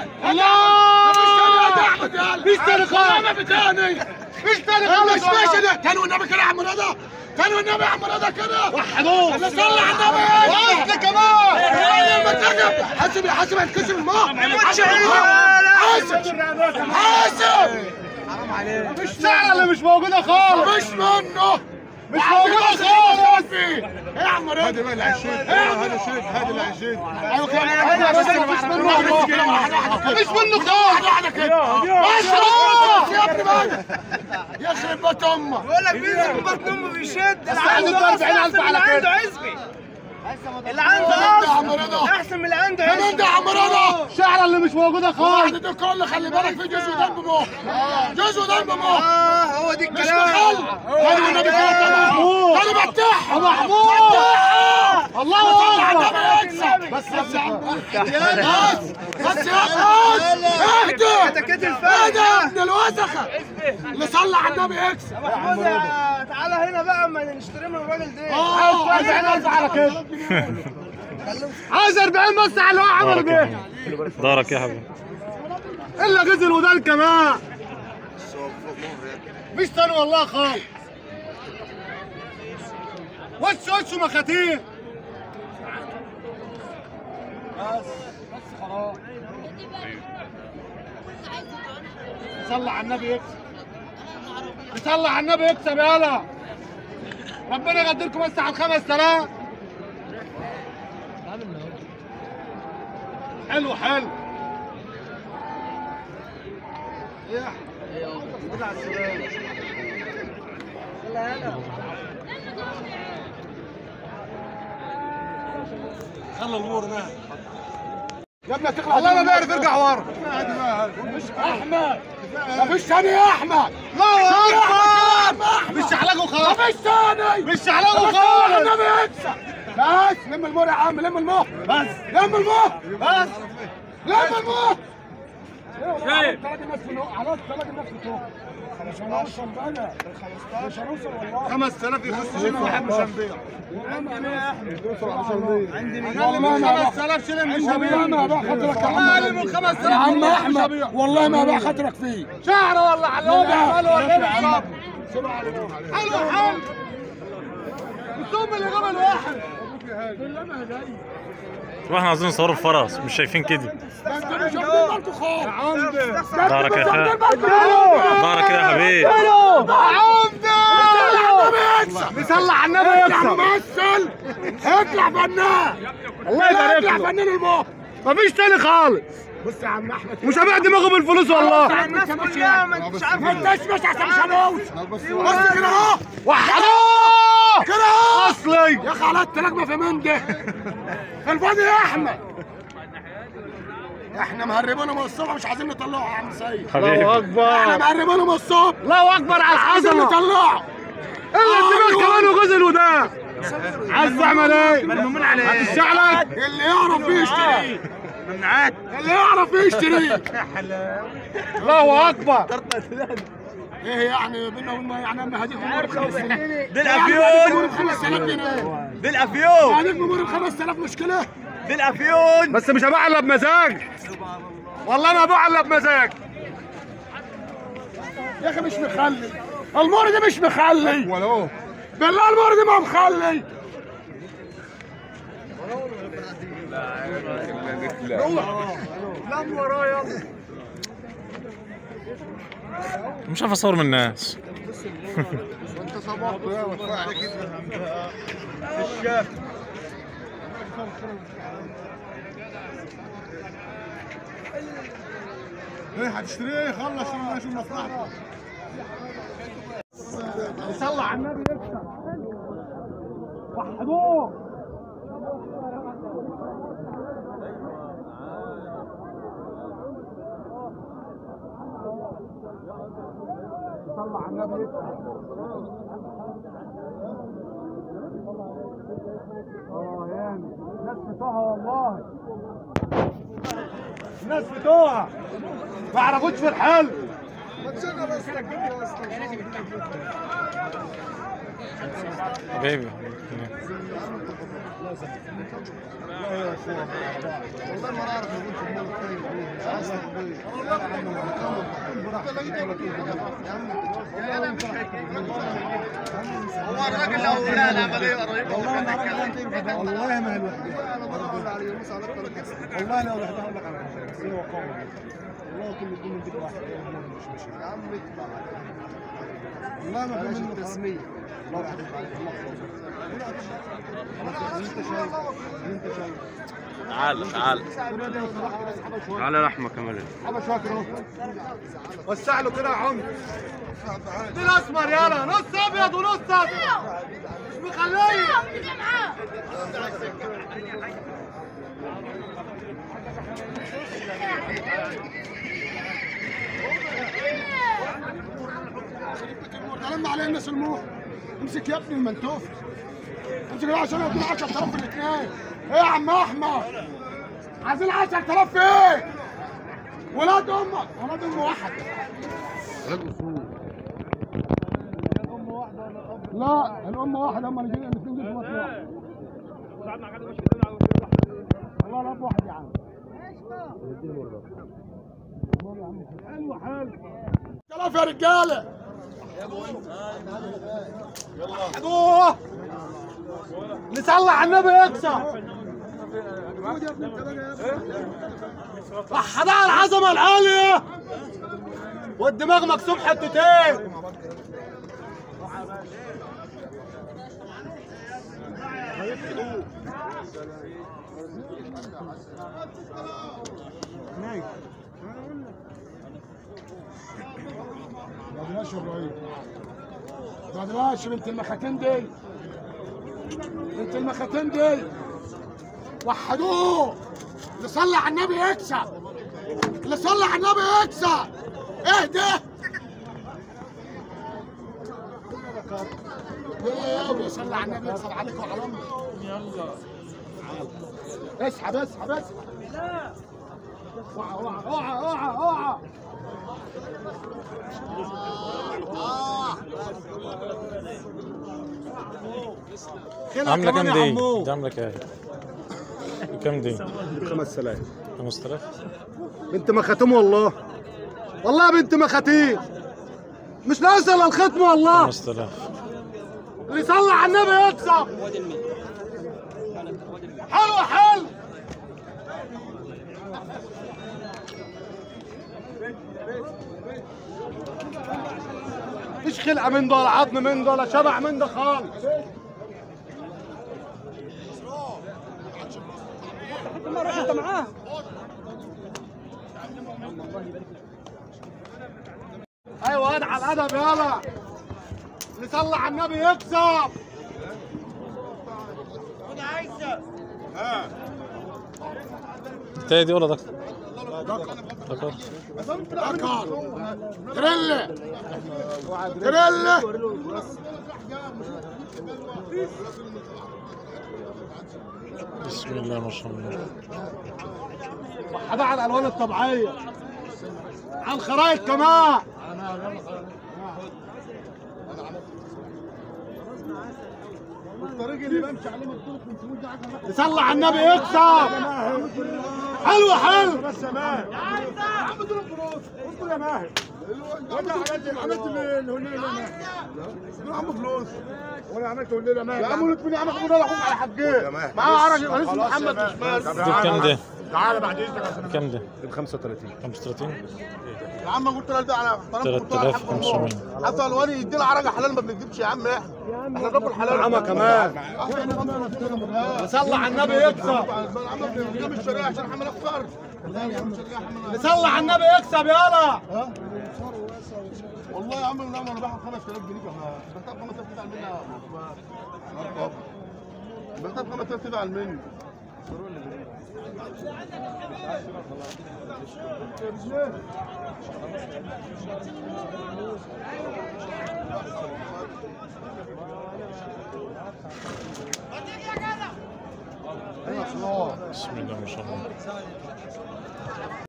الله احمد يلا مش تاني خالص. ما في تاني مش تاني مش خالص ماشي ده تاني والنبي كده يا عم رضا تاني والنبي يا عم رضا كده وحدوه اللي صلى على النبي واصل كمان الراجل مترجم حاسب حاسب هيتكسر الماء حاسب حاسب حاسب السعره اللي مش موجوده خالص مش منه مش موجوده خالص ايه يا عم رضا هذا بقى العشيد هذا شيد هذا العشيد ايوه كده ايوه بس مش منه مش منه خالص واحده كده بس خلاص يا ابني بقى يخرب بيت امك بقول لك بينزل من بطن امه بيشد اللي عنده عنده 40,000 على اللي كده. عنده عزبي اللي عنده يا عم اصل رضا احسن من اللي عنده كمان عزبي ده يا عم رضا الشعره اللي مش موجوده خالص واحدة دي كل خلي بالك في جزء دم بمخ جزء دم بمخ اه هو دي مش الكلام مخل هذا والنبي كده تمام محمود. انا بفتح يا محمود الله اكبر بس بس يا عم بس بس يا عم اهدى كتكات اهدى الفرد يا ابن الوسخه اللي صلى على النبي يكسب محمود يا- تعالى هنا بقى اما نشتري من الراجل ده اه عايز 40,000 على كده عايز 40 بس على اللي هو عمل بيه دارك يا حبيبي الا جزء الودان كمان مش تاني والله خالص وش وش مخاتيم بس بس خلاص صلى على النبي يكسب صلى على النبي يكسب يالا ربنا يقدركم بس على الخمس تلاف حلو حلو خلى الامور ده يا ابني هتخلع والله ما بيعرف يرجع ورا مش احمد مفيش ثاني يا احمد الله يا اكبر احمد مش شحلقه خالص مفيش ثاني مش شحلقه بس خالص النبي يكسب بس لم المور يا عم لم المور بس لم المور بس لم المور شايف تلاقي الناس في نوع على تلاقي الناس في نوع مش هنوصل بقى مش هنوصل والله 5000 يخش شنو واحد مش هنبيع والله ما 5000 شيلين مش والله ما ابيع خاطرك يا عم اقل من 5000 يا عم والله مش احمد هبيع. والله ما ابيع خاطرك فيه شعره ولا علوم يعملوا ولا ايه بالظبط سيبها عليه. حلو حلو الثوم اللي قبل واحد واحنا عايزين نصور الفرس مش شايفين كده ده انتوا مش واخدين بالكم خالص دارك يا واخدين خال بالكم دارك يا حبيبي يكسب نصلي على النبي يا يكسب ممثل اطلع فنان الله يبارك اطلع له فنان الموت مفيش تاني خالص بص يا عم احمد مش هبيع دماغه بالفلوس والله الناس كلها ما انتش عارف ما انتش مش عشان مش هنوصل بص كده اهو وحدوه كده اهو اصلي يا اخي على التلاجمه في من ده الفاضي يا احمد احنا مهربينه من الصبح مش عايزين نطلعه يا عم سيد حبيبي الله احنا اكبر مهربينه من الصبح الله اكبر على عايزين العظمه نطلعه الا الدماغ كمان وجزء الودان عايز تعمل ايه؟ ملمومين عليه هتشعلك اللي يعرف يشتري ممنوعات اللي يعرف يشتري الله اكبر ايه يعني بينا وبين يعني اما هديك امور ب 5000 دي يعني الافيون ب 5000 جنيه دي الافيون هديك امور ب 5000 مشكله دي الافيون بس مش هبيع الا بمزاج والله ما هبيع الا بمزاج يا اخي مش مخلي المور دي مش مخلي ولا هو بالله المور دي ما مخلي لم ورايا يلا مش عارف اصور من الناس انت صباح يا وفاء عليك ايه هتشتريه خلص شوف شوف مصلحتك صلى على النبي يكسب وحدوه صلى على النبي يكسب اه يعني ناس بتوعها والله ناس بتوعها ما يعرفوش في الحل حبيبي والله ما اعرف يقول في المول الثاني هو الراجل لو لا العمليه قريبه والله ما هي الوحده والله لو الوحده اقول لك على حاجه بس هو قوي والله كل الدنيا دي واحد مش ماشي يا عم والله ما بلاش في منه التسميه الله يحفظك عليك الله يحفظك انت شايف انت شايف تعال تعال تعال لحمه كمان ابا شاكر اهو وسع له كده يا عم دي الاسمر يلا نص ابيض ونص اصفر مش مخليه كلام عليه الناس الموح امسك يا ابني المنتوف امسك ده عشان اديله 10000 في الاثنين ايه يا عم احمد عايزين 10000 في ايه ولاد امك ولاد ام واحد لا الام واحد هم اللي الاثنين دول واحد والله الاب واحد يا عم حلو حلو كلام يا رجاله خدوه نصلي على النبي يكسر وحدها العظمه العاليه والدماغ مكسوب حتتين بعدلاش يا ابراهيم بعدلاش بنت المخاتين دي بنت المخاتين دي وحدوه اللي صلى على النبي يكسب اللي صلى على النبي يكسب اهدى يلا اللي صلى على النبي يكسب عليك وعلى امك يلا اسحب اسحب اسحب اوعى اوعى اوعى اوعى اوعى خلها عامله كمان كام يا دي؟ عمو دي عامله كام؟ كام دي؟ 5000 5000 بنت مخاتم والله والله بنت مخاتيم مش ناقصه الا الختم والله 5000 اللي يصلي على النبي يكسب حلو حلو مفيش خلقه من ده ولا عظم من ده ولا شبع من ده خالص ايوه واد على الادب يلا اللي صلى على النبي يكسب التانية دي ولا دكتور؟ دكتور دكار تريلا تريلا بسم الله ما شاء الله هذا على الالوان الطبيعيه على الخرايط كمان الطريق اللي بمشي عليه مكتوب 500 ده عشان يصلي على النبي يكسب حلو حلو بس يا ماهر يا عم دول فلوس اصبر يا ماهر وانت عملت عملت الهليله يا ماهر دول عم فلوس وانا عملت هليله يا ماهر يا عم قلت مني عملت هليله اخوك على حجين معاه عرج يبقى اسمه محمد مش مال دي بكام دي؟ تعالى بعد اذنك عشان كام دي؟ ب 35 35 يا عم قلت له ده على طرف قلت له على حق الله 3500 حتى الواني يدي له عرجه حلال ما بنكذبش يا عم احنا احنا بناكل حلال عمى كمان يصلي على النبي يكسب عم بنقيم الشريعه عشان احنا نفطر يصلي على النبي يكسب يلا والله يا عم نعم انا باخد 5000 جنيه كمان بحتاج 5000 تزعل مني يا أبو. بحتاج 5000 تزعل مني بسم الله ما شاء الله